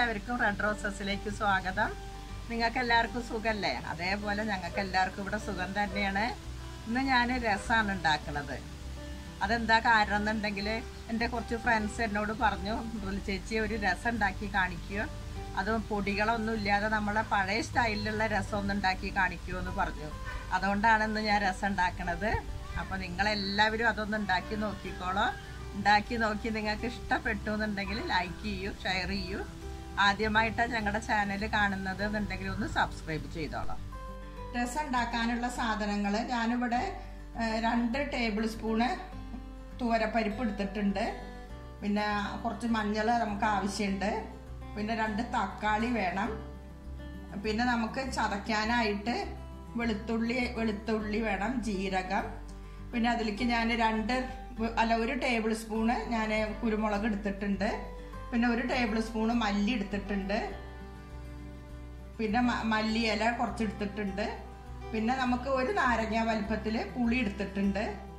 എല്ലാവർക്കും റെഡ് റോസസിലേക്ക് സ്വാഗതം നിങ്ങൾക്ക് എല്ലാവർക്കും സുഖല്ലേ അതേപോലെ ഞങ്ങൾക്ക് എല്ലാവർക്കും ഇവിടെ സുഖം തന്നെയാണ് ഇന്ന് ഞാൻ രസമാണ് ഉണ്ടാക്കുന്നത് അതെന്താ കാരണം എന്നുണ്ടെങ്കിൽ എൻ്റെ കുറച്ച് ഫ്രണ്ട്സ് എന്നോട് പറഞ്ഞു "മൃദുല ചേച്ചി ഒരു രസം ഉണ്ടാക്കി കാണിക്കുക അതും പൊടികളൊന്നും ഇല്ലാതെ നമ്മളെ പഴയ സ്റ്റൈലിലുള്ള രസം ഒന്ന് ഉണ്ടാക്കി കാണിക്കുമോ എന്ന് പറഞ്ഞു അതുകൊണ്ടാണ് ഇന്ന് ഞാൻ രസം ഉണ്ടാക്കണത് അപ്പോൾ നിങ്ങളെല്ലാവരും അതൊന്ന് ഉണ്ടാക്കി നോക്കിക്കോളോ ഉണ്ടാക്കി നോക്കി നിങ്ങൾക്ക് ഇഷ്ടപ്പെട്ടു എന്നുണ്ടെങ്കിൽ ലൈക്ക് ചെയ്യൂ ഷെയർ ചെയ്യൂ ആദ്യമായിട്ടാണ് ഞങ്ങളുടെ ചാനൽ കാണുന്നത് എന്നുണ്ടെങ്കിൽ ഒന്ന് സബ്സ്ക്രൈബ് ചെയ്തോളാം രസം ഉണ്ടാക്കാനുള്ള സാധനങ്ങൾ ഞാനിവിടെ ഏഹ്, രണ്ട് ടേബിൾ സ്പൂണ് തുവരപ്പരിപ്പ് എടുത്തിട്ടുണ്ട് പിന്നെ കുറച്ച് മഞ്ഞൾ നമുക്ക് ആവശ്യമുണ്ട് പിന്നെ രണ്ട് തക്കാളി വേണം പിന്നെ നമുക്ക് ചതയ്ക്കാനായിട്ട് വെളുത്തുള്ളി വെളുത്തുള്ളി വേണം ജീരകം പിന്നെ അതിലേക്ക് ഞാൻ രണ്ട് വ- അല്ല ഒരു ടേബിൾ സ്പൂണ് ഞാൻ കുരുമുളക് എടുത്തിട്ടുണ്ട് പിന്നെ ഒരു ടേബിൾ സ്പൂണ് മല്ലി എടുത്തിട്ടുണ്ട് പിന്നെ മ- മല്ലിയില കുറച്ച് എടുത്തിട്ടുണ്ട് പിന്നെ നമുക്ക് ഒരു നാരങ്ങ വലിപ്പത്തിൽ പുളി എടുത്തിട്ടുണ്ട്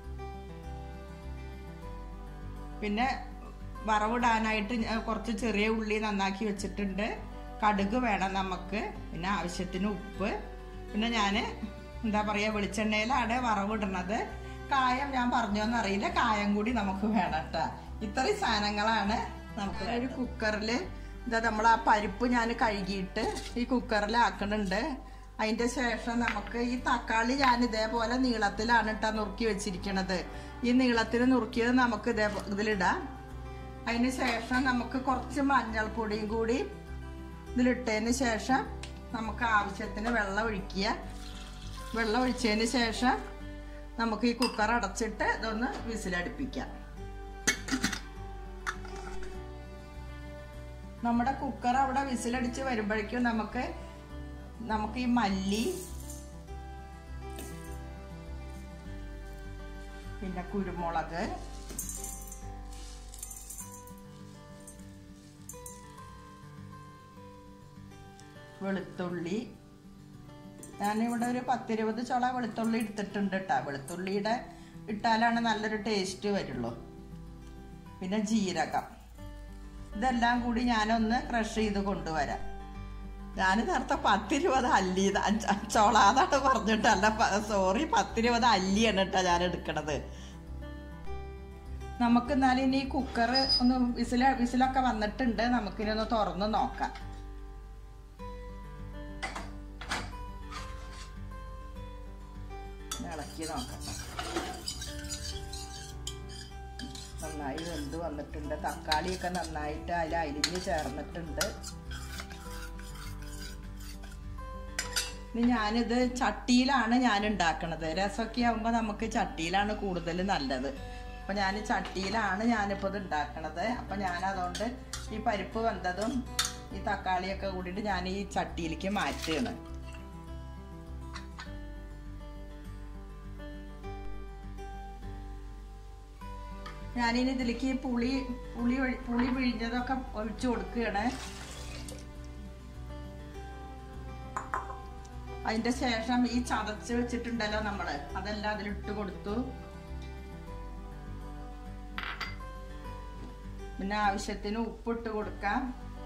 പിന്നെ വറവിടാനായിട്ട് ഞാൻ കുറച്ച് ചെറിയ ഉള്ളി നന്നാക്കി വെച്ചിട്ടുണ്ട് കടുക് വേണം നമുക്ക് പിന്നെ ആവശ്യത്തിന് ഉപ്പ് പിന്നെ ഞാൻ എന്താ പറയുക വെളിച്ചെണ്ണയിലാണ് വറവിടുന്നത് കായം ഞാൻ പറഞ്ഞോന്നറിയില്ല കായം കൂടി നമുക്ക് വേണം കേട്ടോ ഇത്രയും സാധനങ്ങളാണ് നമുക്ക് ഒരു കുക്കറിൽ എന്താ നമ്മൾ ആ പരിപ്പ് ഞാൻ കഴുകിയിട്ട് ഈ കുക്കറിൽ ആക്കണുണ്ട് അതിന്റെ ശേഷം നമുക്ക് ഈ തക്കാളി ഞാൻ ഇതേപോലെ നീളത്തിലാണ് ഇട്ടാ നുറുക്കി വെച്ചിരിക്കണത് ഈ നീളത്തിൽ നുറുക്കിയത് നമുക്ക് ഇതേ ഇതിലിടാം അതിന് ശേഷം നമുക്ക് കുറച്ച് മഞ്ഞൾപ്പൊടിയും കൂടി ഇതിലിട്ടതിന് ശേഷം നമുക്ക് ആവശ്യത്തിന് വെള്ളം ഒഴിക്കുക വെള്ളം ഒഴിച്ചതിന് ശേഷം നമുക്ക് ഈ കുക്കർ അടച്ചിട്ട് ഇതൊന്ന് വിസിലടുപ്പിക്കാം നമ്മുടെ കുക്കർ അവിടെ വിസിലടിച്ച് വരുമ്പോഴേക്കും നമുക്ക് നമുക്ക് ഈ മല്ലി പിന്നെ കുരുമുളക് വെളുത്തുള്ളി ഞാനിവിടെ ഒരു പത്തിരുപത് ചുള വെളുത്തുള്ളി എടുത്തിട്ടുണ്ട് കേട്ടോ വെളുത്തുള്ളിയുടെ ഇട്ടാലാണ് നല്ലൊരു ടേസ്റ്റ് വരുള്ളൂ പിന്നെ ജീരകം ഇതെല്ലാം കൂടി ഞാനൊന്ന് ക്രഷ് ചെയ്ത് കൊണ്ടുവരാം ഞാൻ നേരത്തെ പത്തിരുപത് അല്ലി ചോളാന്നാണ് പറഞ്ഞിട്ടല്ല സോറി പത്തിരുപത് അല്ലിയാണ് കേട്ടോ ഞാൻ എടുക്കണത് നമുക്ക് എന്നാലും ഇനി കുക്കർ ഒന്ന് വിസില വിസിലൊക്കെ വന്നിട്ടുണ്ട് നമുക്കിനി ഒന്ന് തുറന്ന് നോക്കാം ഒന്ന് ഇളക്കി നോക്കാം നന്നായി വെന്ത് വന്നിട്ടുണ്ട് തക്കാളിയൊക്കെ നന്നായിട്ട് അതിൽ അരിഞ്ഞ് ചേർന്നിട്ടുണ്ട് ഇനി ഞാനിത് ചട്ടിയിലാണ് ഞാൻ ഉണ്ടാക്കണത് രസമൊക്കെ ആകുമ്പോൾ നമുക്ക് ചട്ടിയിലാണ് കൂടുതൽ നല്ലത് അപ്പം ഞാൻ ചട്ടിയിലാണ് ഞാനിപ്പോൾ ഇത് ഉണ്ടാക്കണത് അപ്പം ഞാൻ അതുകൊണ്ട് ഈ പരിപ്പ് വെന്തതും ഈ തക്കാളിയൊക്കെ കൂടിയിട്ട് ഞാൻ ഈ ചട്ടിയിലേക്ക് മാറ്റുകയാണ് ഞാനിനി ഇതിലേക്ക് പുളി പുളി ഒഴി- പുളി പിഴിഞ്ഞതൊക്കെ ഒഴിച്ചു കൊടുക്കുകയാണ് അതിന്റെ ശേഷം ഈ ചതച്ച് വെച്ചിട്ടുണ്ടല്ലോ നമ്മള് അതെല്ലാം അതിലിട്ട് കൊടുത്തു പിന്നെ ആവശ്യത്തിന് ഉപ്പിട്ട് കൊടുക്കാം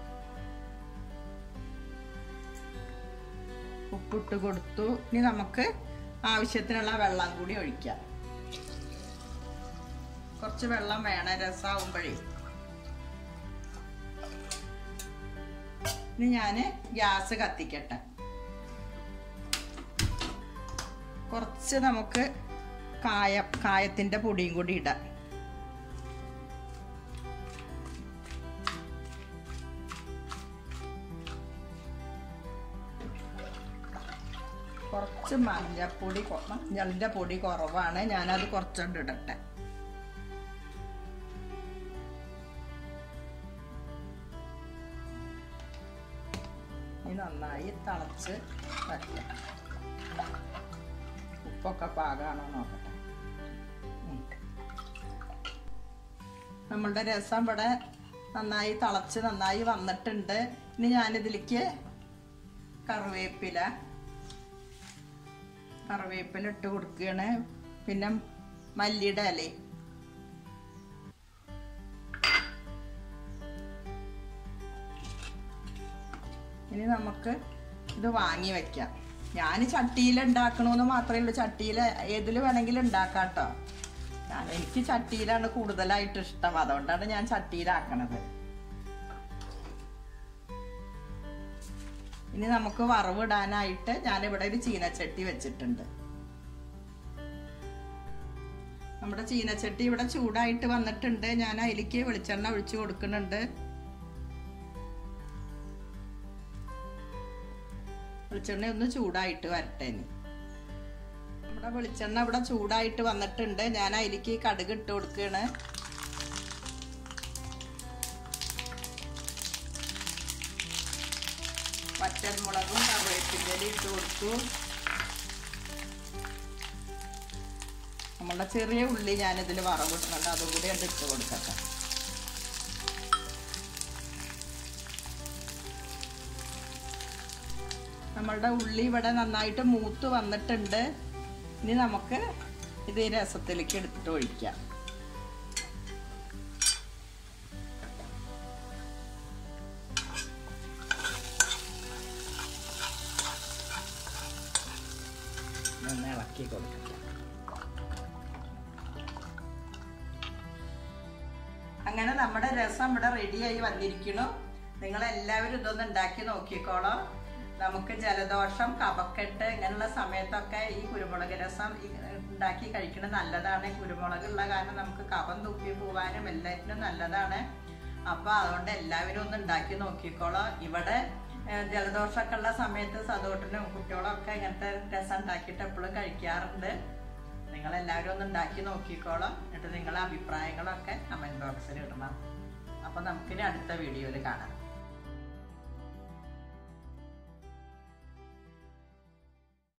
ഉപ്പിട്ട് കൊടുത്തു ഇനി നമുക്ക് ആവശ്യത്തിനുള്ള വെള്ളം കൂടി ഒഴിക്കാം കുറച്ച് വെള്ളം വേണം രസമാകുമ്പോഴേ ഇനി ഞാന് ഗ്യാസ് കത്തിക്കട്ടെ കുറച്ച് നമുക്ക് കായം കായത്തിന്റെ പൊടിയും കൂടി ഇടാം കുറച്ച് മഞ്ഞപ്പൊടി കൊ- മഞ്ഞളിന്റെ പൊടി കുറവാണ് ഞാനത് കുറച്ചുകൊണ്ട് ഇടട്ടെ ഇനി നന്നായി തിളച്ച് വരട്ടെ ഉപ്പൊക്കെ പാകാണോ നോക്കട്ടെ ഉം. നമ്മളുടെ രസം ഇവിടെ നന്നായി തിളച്ച് നന്നായി വന്നിട്ടുണ്ട് ഇനി ഞാനിതിലേക്ക് കറിവേപ്പില കറിവേപ്പില ഇട്ട് കൊടുക്കുകയാണ് പിന്നെ മല്ലിയുടെ ഇല ഇനി നമുക്ക് ഇത് വാങ്ങി വെക്കാം ഞാൻ ചട്ടിയിൽ ഉണ്ടാക്കണമെന്ന് മാത്രമേ ഉള്ളൂ ചട്ടിയിൽ ഏതിൽ വേണമെങ്കിലും ഉണ്ടാക്കാം കേട്ടോ ഞാൻ എനിക്ക് ചട്ടിയിലാണ് കൂടുതലായിട്ട് ഇഷ്ടം അതുകൊണ്ടാണ് ഞാൻ ചട്ടിയിലാക്കണത് ഇനി നമുക്ക് വറവിടാനായിട്ട് ഞാനിവിടെ ഒരു ചീനച്ചട്ടി വെച്ചിട്ടുണ്ട് നമ്മുടെ ചീനച്ചട്ടി ഇവിടെ ചൂടായിട്ട് വന്നിട്ടുണ്ട് ഞാൻ അതിലേക്ക് വെളിച്ചെണ്ണ ഒഴിച്ചു കൊടുക്കുന്നുണ്ട് വെളിച്ചെണ്ണ ഒന്ന് ചൂടായിട്ട് വരട്ടെ ഇനി നമ്മുടെ വെളിച്ചെണ്ണ ഇവിടെ ചൂടായിട്ട് വന്നിട്ടുണ്ട് ഞാൻ അതിലേക്ക് കടുക് ഇട്ട് കൊടുക്കുകയാണ് പച്ചമുളകും കറിവേപ്പിൻ്റെ ഇട്ട് കൊടുത്തു നമ്മളുടെ ചെറിയ ഉള്ളി ഞാനിതിൽ വറവിടുന്നുണ്ട് അതും കൂടി അത് ഇട്ട് കൊടുക്കട്ടെ നമ്മളുടെ ഉള്ളി ഇവിടെ നന്നായിട്ട് മൂത്ത് വന്നിട്ടുണ്ട് ഇനി നമുക്ക് ഇത് ഈ രസത്തിലേക്ക് എടുത്തിട്ട് ഒഴിക്കാം ഒന്ന് ഇളക്കി കൊടുക്കട്ടെ അങ്ങനെ നമ്മുടെ രസം ഇവിടെ റെഡിയായി വന്നിരിക്കുന്നു നിങ്ങൾ എല്ലാവരും ഇതൊന്ന് ഉണ്ടാക്കി നോക്കിക്കോളാം നമുക്ക് ജലദോഷം കഫക്കെട്ട് ഇങ്ങനെയുള്ള സമയത്തൊക്കെ ഈ കുരുമുളക് രസം ഈ ഉണ്ടാക്കി കഴിക്കുന്നത് നല്ലതാണ് കുരുമുളക് ഉള്ള കാരണം നമുക്ക് കഫം തുപ്പി പോവാനും എല്ലാറ്റിനും നല്ലതാണ് അപ്പൊ അതുകൊണ്ട് എല്ലാവരും ഒന്ന് ഉണ്ടാക്കി നോക്കിക്കോളാം ഇവിടെ ഏഹ്, ജലദോഷമൊക്കെ ഉള്ള സമയത്ത് സതോട്ടിനും കുട്ടികളൊക്കെ ഇങ്ങനത്തെ രസം ഉണ്ടാക്കിയിട്ട് എപ്പോഴും കഴിക്കാറുണ്ട് നിങ്ങൾ എല്ലാവരും ഒന്ന് ഉണ്ടാക്കി നോക്കിക്കോളാം എന്നിട്ട് നിങ്ങളുടെ അഭിപ്രായങ്ങളൊക്കെ കമന്റ് ബോക്സിൽ ഇടണം അപ്പൊ നമുക്കിനി അടുത്ത വീഡിയോയിൽ കാണാം